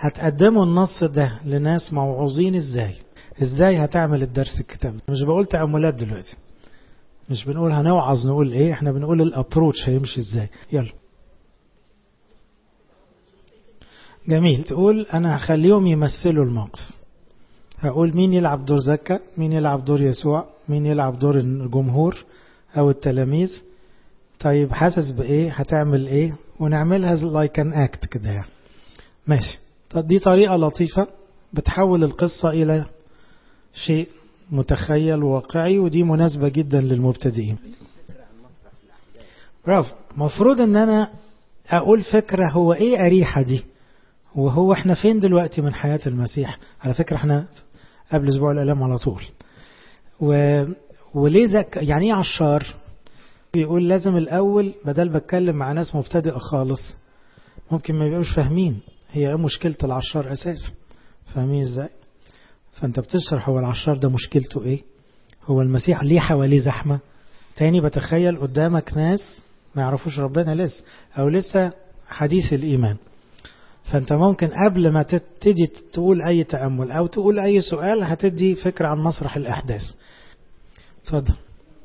هتقدموا النص ده لناس موعوظين ازاي ازاي هتعمل الدرس الكتاب مش بقول تأملات دلوقتي مش بنقول هنوعظ نقول ايه احنا بنقول الابروتش هيمشي ازاي يلا جميل تقول انا هخليهم يمثلوا الموقف هقول مين يلعب دور زكا مين يلعب دور يسوع مين يلعب دور الجمهور او التلاميذ طيب حاسس بايه هتعمل ايه ونعملها لايك ان اكت كده يعني ماشي طب دي طريقة لطيفة بتحول القصة الى شيء متخيل واقعي ودي مناسبة جدا للمبتدئين برافو مفروض ان انا اقول فكرة هو ايه اريحة دي وهو احنا فين دلوقتي من حياة المسيح على فكرة احنا قبل اسبوع الالام على طول و... وليه زك يعني ايه عشار بيقول لازم الاول بدل بتكلم مع ناس مبتدئة خالص ممكن ما يبقوش فاهمين هي ايه مشكلة العشار اساسا فاهمين ازاي فانت بتشرح هو العشار ده مشكلته ايه هو المسيح ليه حواليه زحمة تاني بتخيل قدامك ناس ما يعرفوش ربنا لسه او لسه حديث الايمان فانت ممكن قبل ما تبتدي تقول اي تأمل او تقول اي سؤال هتدي فكرة عن مسرح الاحداث اتفضل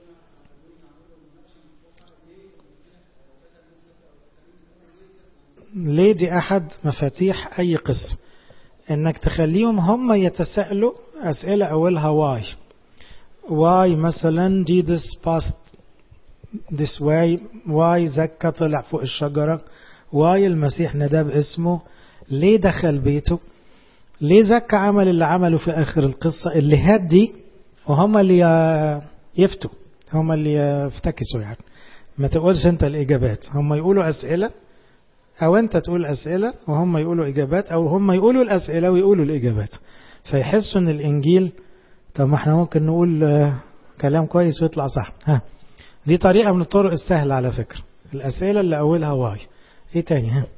ليه دي احد مفاتيح اي قصة انك تخليهم هم يتساءلوا اسئلة اولها واي واي مثلا Jesus passed this way واي زكا طلع فوق الشجرة واي المسيح نادى باسمه ليه دخل بيته ليه زكا عمل اللي عمله في اخر القصة اللي هدي وهم اللي يفتوا هم اللي يفتكسوا يعني ما تقولش انت الاجابات هم يقولوا اسئلة او انت تقول اسئلة وهم يقولوا اجابات او هم يقولوا الاسئلة ويقولوا الاجابات فيحسوا ان الانجيل طب ما احنا ممكن نقول كلام كويس ويطلع صح ها دي طريقة من الطرق السهلة على فكرة الاسئلة اللي اولها واي ايه تاني ها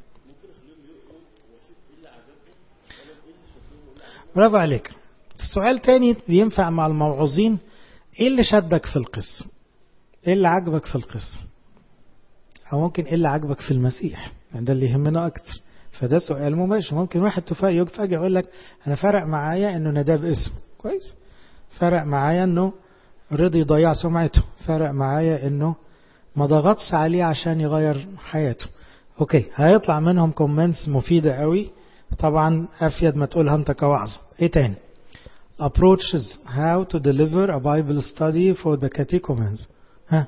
برافو عليك سؤال تاني بينفع مع الموعظين ايه اللي شدك في القصة ايه اللي عجبك في القصة او ممكن ايه اللي عجبك في المسيح يعني ده اللي يهمنا اكتر فده سؤال مباشر ممكن واحد تفاجئ فجأة يقول لك انا فرق معايا انه نداه باسمه كويس فرق معايا انه رضي يضيع سمعته فرق معايا انه ما ضغطش عليه عشان يغير حياته اوكي هيطلع منهم كومنتس مفيدة قوي طبعا افيد ما تقولها انت كوعظة ايه تاني approaches how to deliver a Bible study for the catechumens ها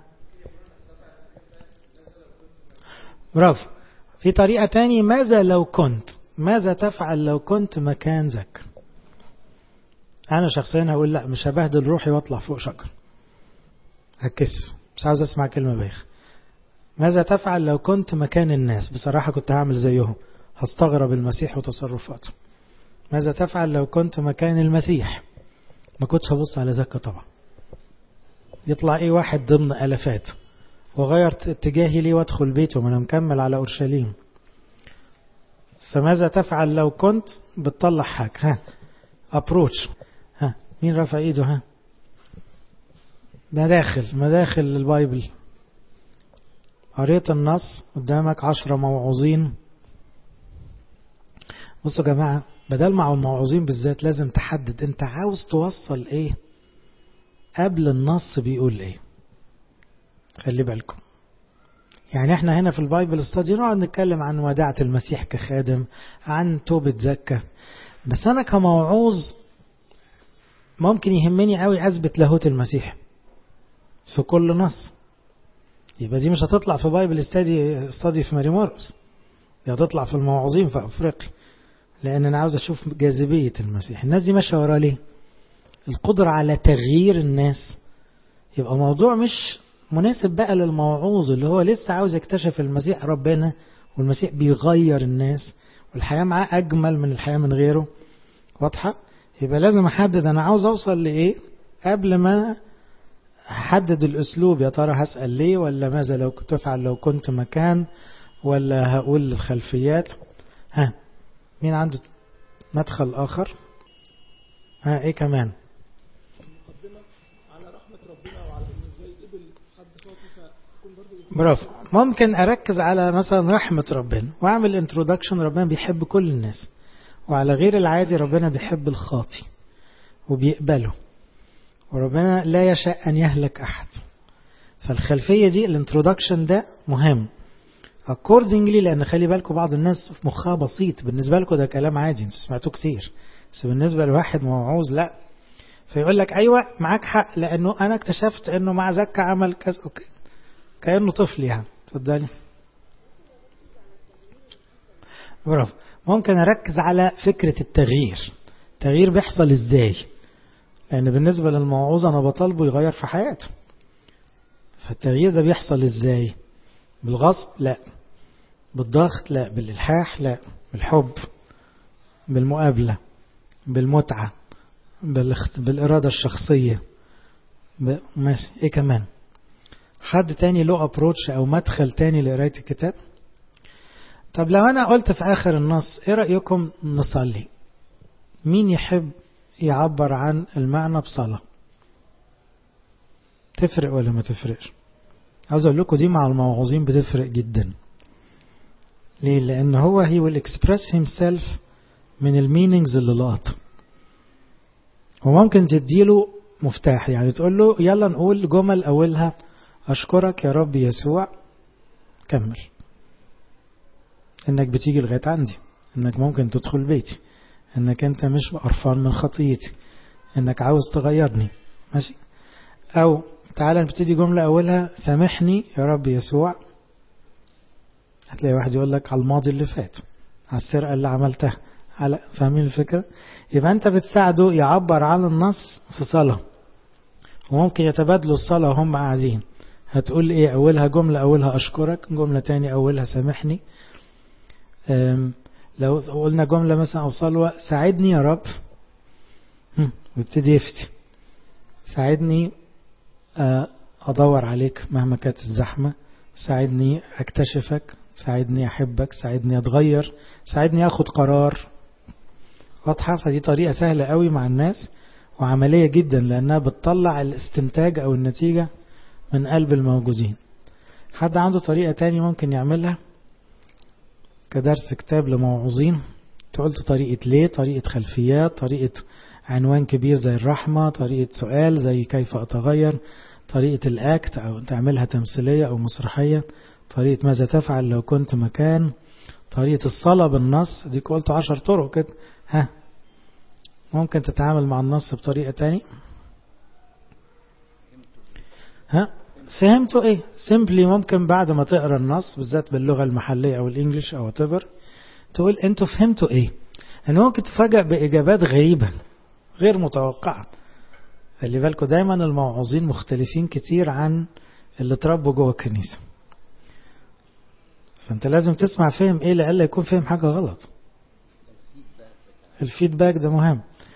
برافو في طريقة تاني ماذا لو كنت ماذا تفعل لو كنت مكان زك أنا شخصيا هقول لا مش هبهدل روحي واطلع فوق شجر هتكسف مش عاوز أسمع كلمة بايخ ماذا تفعل لو كنت مكان الناس بصراحة كنت هعمل زيهم هستغرب المسيح وتصرفاته ماذا تفعل لو كنت مكان المسيح ما كنتش هبص على زكا طبعا يطلع ايه واحد ضمن الافات وغيرت اتجاهي ليه وادخل بيته ما انا مكمل على اورشليم فماذا تفعل لو كنت بتطلع حاجة ها ابروتش ها مين رفع ايده ها مداخل مداخل البايبل قريت النص قدامك عشرة موعوظين بصوا يا جماعة بدل مع الموعوظين بالذات لازم تحدد انت عاوز توصل ايه قبل النص بيقول ايه خلي بالكم يعني احنا هنا في البايبل ستادي نقعد نتكلم عن وداعة المسيح كخادم عن توبة زكا بس انا كموعوظ ممكن يهمني قوي اثبت لاهوت المسيح في كل نص يبقى دي مش هتطلع في بايبل ستادي ستادي في ماريمورس دي هتطلع في الموعظين في افريقيا لان انا عاوز اشوف جاذبية المسيح الناس دي ماشيه وراه ليه القدرة على تغيير الناس يبقى موضوع مش مناسب بقى للموعوظ اللي هو لسه عاوز يكتشف المسيح ربنا والمسيح بيغير الناس والحياة معاه أجمل من الحياة من غيره واضحة يبقى لازم أحدد أنا عاوز أوصل لإيه قبل ما أحدد الأسلوب يا ترى هسأل ليه ولا ماذا لو كنت أفعل لو كنت مكان ولا هقول الخلفيات ها مين عنده مدخل آخر ها إيه كمان برافو ممكن اركز على مثلا رحمة ربنا واعمل انترودكشن ربنا بيحب كل الناس وعلى غير العادي ربنا بيحب الخاطي وبيقبله وربنا لا يشاء أن يهلك أحد فالخلفية دي الانترودكشن ده مهم accordingly لأن خلي بالكم بعض الناس مخها بسيط بالنسبة لكم ده كلام عادي انتوا سمعتوه كتير بس بالنسبة لواحد موعوز لا فيقول لك أيوة معاك حق لأنه أنا اكتشفت أنه مع زكا عمل كذا أوكي كأنه طفل يعني اتفضلي برافو ممكن أركز على فكرة التغيير التغيير بيحصل إزاي لأن بالنسبة للموعوظ أنا بطالبه يغير في حياته فالتغيير ده بيحصل إزاي بالغصب لا بالضغط لا بالإلحاح لا بالحب بالمقابلة بالمتعة بالإرادة الشخصية ماشي إيه كمان حد تاني له أبروتش أو مدخل تاني لقراية الكتاب طب لو أنا قلت في آخر النص إيه رأيكم نصلي مين يحب يعبر عن المعنى بصلاة تفرق ولا ما تفرقش عاوز أقول لكم دي مع الموعظين بتفرق جدا ليه لأن هو he will express himself من المينينجز اللي لقط وممكن تديله مفتاح يعني تقول له يلا نقول جمل أولها أشكرك يا رب يسوع كمل إنك بتيجي لغاية عندي إنك ممكن تدخل بيتي إنك أنت مش قرفان من خطيتي إنك عاوز تغيرني ماشي أو تعالى نبتدي جملة أولها سامحني يا رب يسوع هتلاقي واحد يقول لك على الماضي اللي فات على السرقة اللي عملتها على فاهمين الفكرة يبقى أنت بتساعده يعبر عن النص في صلاة وممكن يتبادلوا الصلاة وهم قاعدين هتقول إيه أولها جملة أولها أشكرك جملة تاني أولها سامحني لو قلنا جملة مثلا أو صلوة ساعدني يا رب ويبتدي يفتي ساعدني أدور عليك مهما كانت الزحمة ساعدني أكتشفك ساعدني أحبك ساعدني أتغير ساعدني أخد قرار واضحة فدي طريقة سهلة قوي مع الناس وعملية جدا لأنها بتطلع الاستنتاج أو النتيجة من قلب الموجودين حد عنده طريقة تاني ممكن يعملها كدرس كتاب لموعظين قلت طريقة ليه طريقة خلفيات طريقة عنوان كبير زي الرحمة طريقة سؤال زي كيف أتغير طريقة الأكت أو تعملها تمثيلية أو مسرحية طريقة ماذا تفعل لو كنت مكان طريقة الصلاة بالنص دي قلت عشر طرق كده ها ممكن تتعامل مع النص بطريقة تاني ها فهمتوا ايه سيمبلي ممكن بعد ما تقرا النص بالذات باللغة المحلية او الانجليش او whatever تقول انتوا فهمتوا ايه ان ممكن تفاجأ باجابات غريبة غير متوقعة خلي بالكم دايما الموعظين مختلفين كتير عن اللي اتربوا جوه الكنيسة فانت لازم تسمع فهم ايه لألا يكون فهم حاجة غلط الفيدباك ده مهم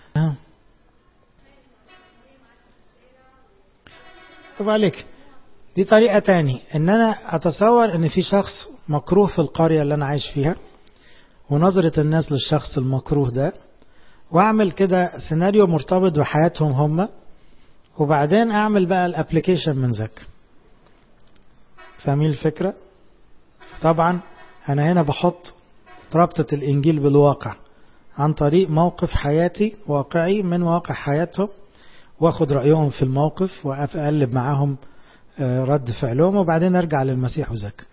طب عليك دي طريقة تاني ان انا اتصور ان في شخص مكروه في القرية اللي انا عايش فيها ونظرة الناس للشخص المكروه ده واعمل كده سيناريو مرتبط بحياتهم هم وبعدين اعمل بقى الابليكيشن من ذاك فاهمين الفكرة طبعا انا هنا بحط رابطة الانجيل بالواقع عن طريق موقف حياتي واقعي من واقع حياتهم واخد رأيهم في الموقف واقلب معاهم رد فعلهم وبعدين ارجع للمسيح وذاك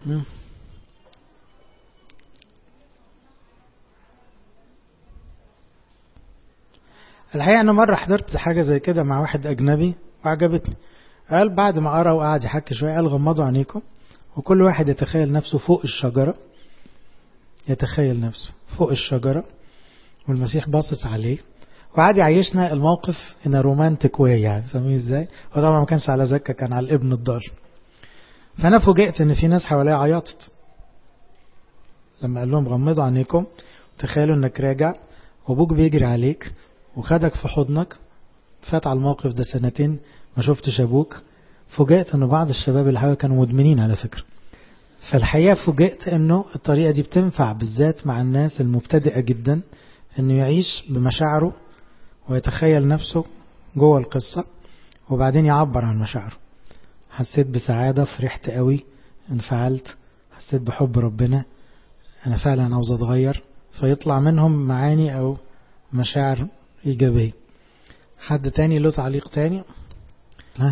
الحقيقة أنا مرة حضرت حاجة زي كده مع واحد أجنبي وعجبتني قال بعد ما قرأ وقعد يحكي شوية قال غمضوا عينيكم وكل واحد يتخيل نفسه فوق الشجرة يتخيل نفسه فوق الشجرة والمسيح باصص عليه وقعد يعيشنا الموقف ان رومانتك واي يعني فاهمين ازاي؟ هو طبعا ما كانش على زكا كان على الابن الضال. فانا فوجئت ان في ناس حواليا عيطت. لما قال لهم غمضوا عينيكم تخيلوا انك راجع وابوك بيجري عليك وخدك في حضنك فات على الموقف ده سنتين ما شفتش ابوك فوجئت ان بعض الشباب اللي حواليا كانوا مدمنين على فكره. فالحقيقه فوجئت انه الطريقه دي بتنفع بالذات مع الناس المبتدئه جدا انه يعيش بمشاعره ويتخيل نفسه جوه القصة وبعدين يعبر عن مشاعره حسيت بسعادة فرحت قوي انفعلت حسيت بحب ربنا أنا فعلا عاوز أتغير فيطلع منهم معاني أو مشاعر إيجابية حد تاني له تعليق تاني ها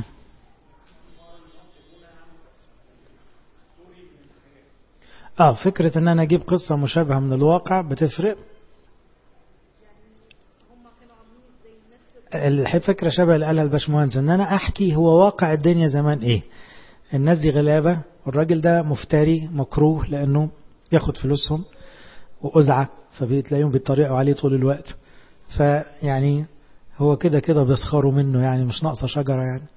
اه فكرة ان انا اجيب قصة مشابهة من الواقع بتفرق الفكرة شبه اللي قالها الباشمهندس ان انا احكي هو واقع الدنيا زمان ايه الناس دي غلابة والراجل ده مفتري مكروه لانه ياخد فلوسهم وأزعة فبتلاقيهم بيتريقوا عليه طول الوقت فيعني هو كده كده بيسخروا منه يعني مش ناقصة شجرة يعني